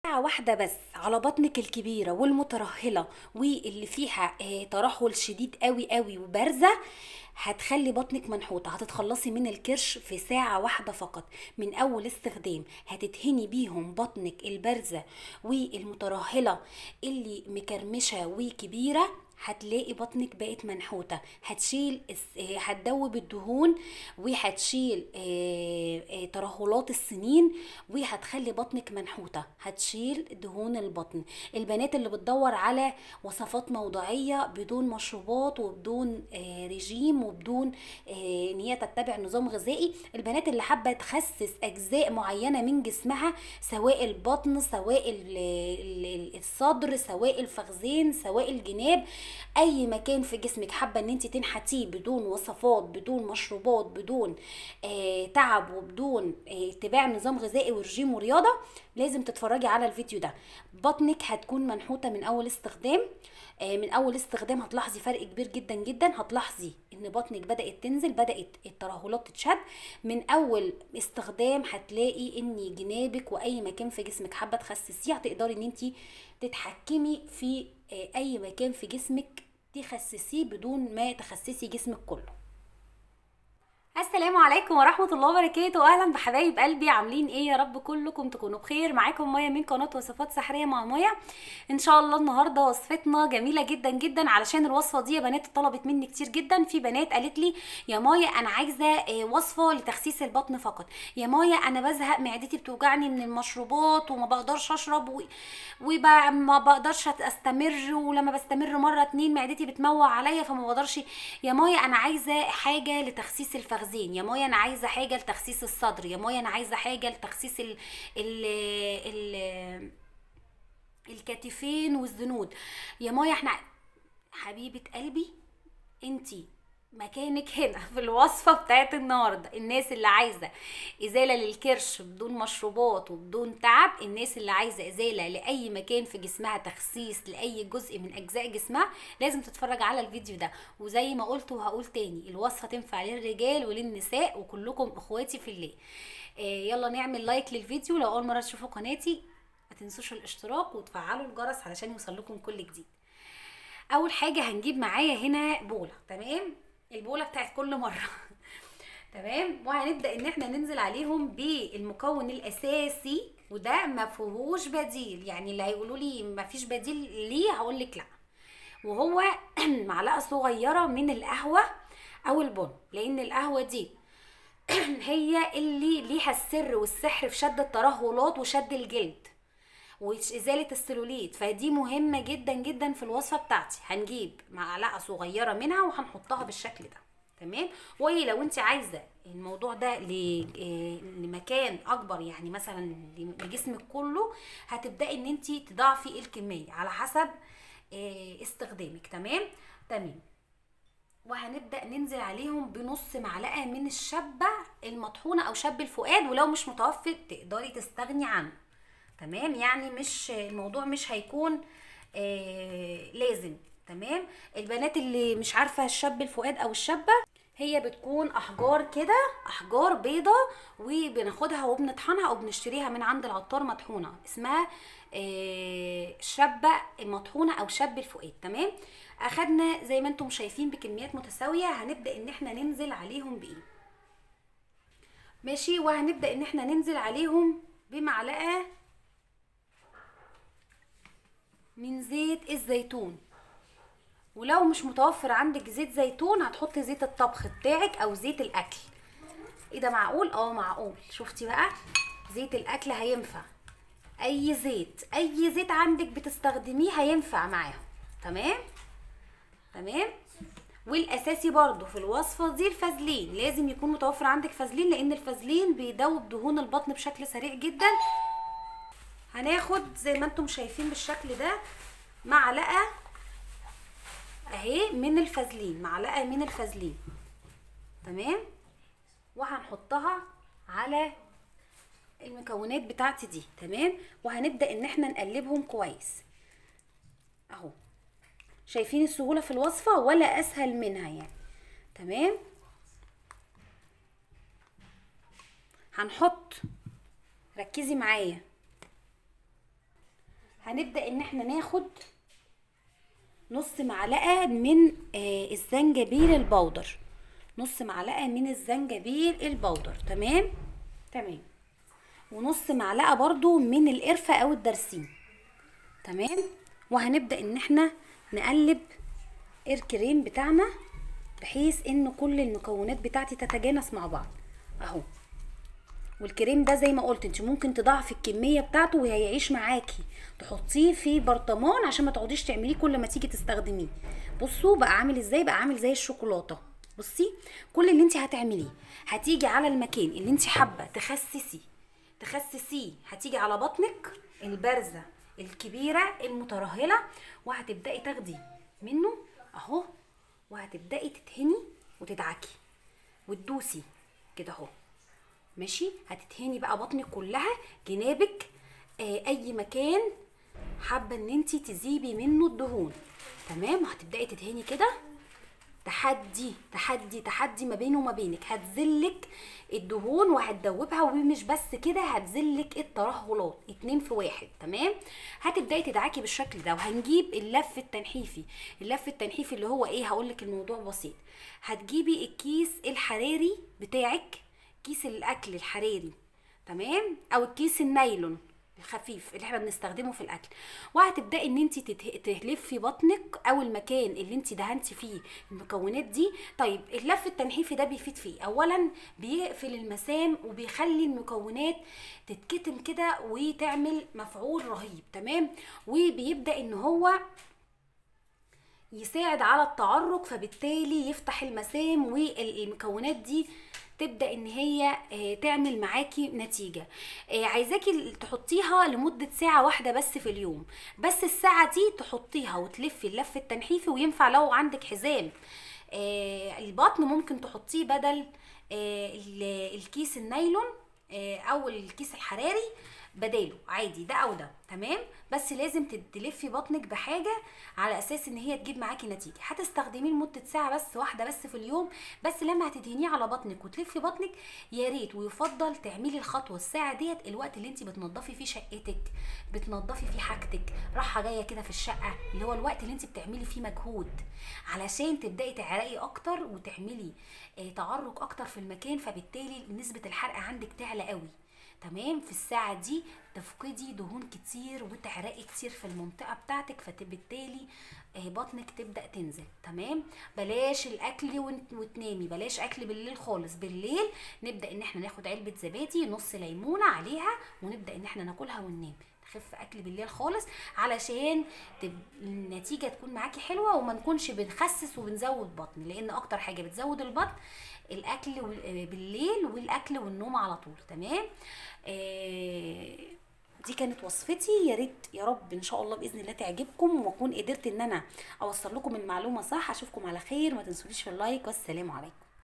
ساعة واحدة بس على بطنك الكبيرة والمترهلة واللي فيها آه، ترهل شديد قوي قوي وبارزة هتخلي بطنك منحوتة هتتخلصي من الكرش في ساعة واحدة فقط من أول استخدام هتدهني بيهم بطنك البارزة والمترهلة اللي مكرمشة وكبيرة هتلاقي بطنك بقت منحوتة هتشيل الس- آه، هتدوب الدهون وهتشيل آه، آه، ترهلات السنين وهتخلي بطنك منحوتة هتشيل دهون البطن البنات اللي بتدور على وصفات موضعية بدون مشروبات وبدون آه، رجيم وبدون آه، ان هي تتبع نظام غذائي البنات اللي حابة تخسس اجزاء معينة من جسمها سواء البطن سواء ال- ال- الصدر سواء الفخذين سواء الجناب اي مكان في جسمك حابه ان انت تنحتيه بدون وصفات بدون مشروبات بدون آه تعب وبدون آه اتباع نظام غذائي ورجيم ورياضه لازم تتفرجي على الفيديو ده بطنك هتكون منحوته من اول استخدام آه من اول استخدام هتلاحظي فرق كبير جدا جدا هتلاحظي ان بطنك بدات تنزل بدات الترهلات تتشد من اول استخدام هتلاقي ان جنابك واي مكان في جسمك حابه تخسسيه هتقدري ان انت تتحكمي في آه، اي مكان في جسمك تخسسيه بدون ما تخسسي جسمك كله السلام عليكم ورحمة الله وبركاته أهلا بحبايب قلبي عاملين إيه يا رب كلكم تكونوا بخير معاكم مية من قناة وصفات سحرية مع مية إن شاء الله النهاردة وصفتنا جميلة جدا جدا علشان الوصفة دي يا بنات طلبت مني كتير جدا في بنات قالت لي يا مايا أنا عايزة آه، وصفة لتخسيس البطن فقط يا مايا أنا بزهق معدتي بتوجعني من المشروبات وما بقدرش أشرب و... وما بقدرش استمر ولما بستمر مرة اتنين معدتي بتموع عليا فما بقدرش يا مايا انا عايزة حاجة لتخسيس الفخذين يا مايا انا عايزة حاجة لتخسيس الصدر يا مايا انا عايزة حاجة لتخسيس ال ال ال الكتفين والذنود يا مايا احنا حبيبة قلبي انتي مكانك هنا في الوصفة بتاعت النهاردة الناس اللي عايزة إزالة للكرش بدون مشروبات وبدون تعب الناس اللي عايزة إزالة لأي مكان في جسمها تخسيس لأي جزء من أجزاء جسمها لازم تتفرج على الفيديو ده وزي ما قلت وهقول تاني الوصفة تنفع للرجال وللنساء وكلكم إخواتي في الله آه، يلا نعمل لايك للفيديو لو أول مرة تشوفوا قناتي ما تنسوش الاشتراك وتفعلوا الجرس علشان يوصلكم كل جديد اول حاجه هنجيب معايا هنا بوله تمام البوله بتاعت كل مره تمام وهنبدا ان احنا ننزل عليهم بالمكون الاساسي وده ما فيهوش بديل يعني اللي هيقولوا لي ما فيش بديل ليه هقول لك لا وهو معلقه صغيره من القهوه او البن لان القهوه دي هي اللي ليها السر والسحر في شد الترهلات وشد الجلد وإزالة السلوليت فدي مهمة جدا جدا في الوصفة بتاعتي هنجيب معلقة صغيرة منها وهنحطها بالشكل ده تمام ولو انت عايزة الموضوع ده ل- آه، لمكان اكبر يعني مثلا لجسمك كله هتبدأي ان انت تضاعفي الكمية على حسب آه، استخدامك تمام تمام وهنبدأ ننزل عليهم بنص معلقة من الشبة المطحونة أو شب الفؤاد ولو مش متوفر تقدري تستغني عنه تمام يعني مش الموضوع مش هيكون آه لازم تمام البنات اللي مش عارفة الشب الفؤاد أو الشبة هي بتكون أحجار كده أحجار بيضة وبناخدها وبنطحنها أو بنشتريها من عند العطار مطحونة اسمها آه شبة مطحونة أو شب الفؤاد تمام أخدنا زي ما انتم شايفين بكميات متساوية هنبدأ ان احنا ننزل عليهم بإيه ماشي وهنبدأ ان احنا ننزل عليهم بمعلقة من زيت الزيتون ولو مش متوفر عندك زيت زيتون هتحطي زيت الطبخ بتاعك او زيت الاكل ايه ده معقول اه معقول شفتي بقى زيت الاكل هينفع اي زيت اي زيت عندك بتستخدميه هينفع معاهم تمام تمام والاساسي برضو في الوصفه دي الفازلين لازم يكون متوفر عندك فازلين لان الفازلين بيدوب دهون البطن بشكل سريع جدا هناخد زي ما انتم شايفين بالشكل ده معلقه اهي من الفازلين معلقه من الفازلين تمام وهنحطها على المكونات بتاعتي دي تمام وهنبدا ان احنا نقلبهم كويس اهو شايفين السهوله في الوصفه ولا اسهل منها يعني تمام هنحط ركزي معايا هنبدا ان احنا ناخد نص معلقه من آه الزنجبيل البودر نص معلقه من الزنجبيل البودر تمام تمام ونص معلقه برضو من القرفه او الدرسين تمام وهنبدا ان احنا نقلب الكريم بتاعنا بحيث ان كل المكونات بتاعتي تتجانس مع بعض اهو والكريم ده زي ما قلت انت ممكن تضاعفي الكميه بتاعته وهيعيش معاكي تحطيه في برطمان عشان ما تقعديش تعمليه كل ما تيجي تستخدميه بصوا بقى عامل ازاي بقى عامل زي الشوكولاته بصي كل اللي انت هتعمليه هتيجي على المكان اللي انت حابه تخسسي تخسسيه هتيجي على بطنك البارزه الكبيره المترهله وهتبداي تاخدي منه اهو وهتبداي تدهني وتدعكي وتدوسي كده اهو ماشي هتدهني بقى بطنك كلها جنابك آه اي مكان حابه ان انت تذيبي منه الدهون تمام وهتبداي تدهني كده تحدي تحدي تحدي ما بينه وما بينك هتزلك الدهون وهتدوبها ومش بس كده هتزلك الترهلات اتنين في واحد تمام هتبداي تدعكي بالشكل ده وهنجيب اللف التنحيفي اللف التنحيفي اللي هو ايه هقولك الموضوع بسيط هتجيبي الكيس الحراري بتاعك كيس الاكل الحراري تمام او الكيس النايلون الخفيف اللي احنا بنستخدمه في الاكل وهتبداي ان انت تلفي بطنك او المكان اللي انت دهنتي فيه المكونات دي طيب اللف التنحيفي ده بيفيد فيه اولا بيقفل المسام وبيخلي المكونات تتكتم كده وتعمل مفعول رهيب تمام وبيبدا ان هو يساعد على التعرق فبالتالي يفتح المسام والمكونات دي تبدا ان هي تعمل معاكي نتيجه عايزاكي تحطيها لمده ساعه واحده بس في اليوم بس الساعه دي تحطيها وتلفي اللف التنحيفي وينفع لو عندك حزام البطن ممكن تحطيه بدل الكيس النايلون او الكيس الحراري بداله عادي ده او ده تمام بس لازم تلفي بطنك بحاجه على اساس ان هي تجيب معاكي نتيجه هتستخدميه لمده ساعه بس واحده بس في اليوم بس لما هتدهنيه على بطنك وتلفي بطنك يا ريت ويفضل تعملي الخطوه الساعه ديت الوقت اللي انت بتنضفي فيه شقتك بتنضفي فيه حاجتك راحه جايه كده في الشقه اللي هو الوقت اللي انت بتعملي فيه مجهود علشان تبداي تعرقي اكتر وتعملي تعرق اكتر في المكان فبالتالي نسبه الحرق عندك تعلى قوي تمام في الساعة دي تفقدي دهون كتير وتحرقي كتير في المنطقة بتاعتك فبالتالي بطنك تبدأ تنزل تمام بلاش الأكل وتنامي بلاش أكل بالليل خالص بالليل نبدأ إن احنا ناخد علبة زبادي نص ليمونة عليها ونبدأ إن احنا ناكلها وننام نخف اكل بالليل خالص علشان تب... النتيجه تكون معاكي حلوه وما نكونش بنخسس وبنزود بطن لان اكتر حاجه بتزود البطن الاكل بالليل والاكل والنوم على طول تمام آه دي كانت وصفتي يا ريت يا رب ان شاء الله باذن الله تعجبكم واكون قدرت ان انا اوصل لكم المعلومه صح اشوفكم على خير ما تنسونيش في اللايك والسلام عليكم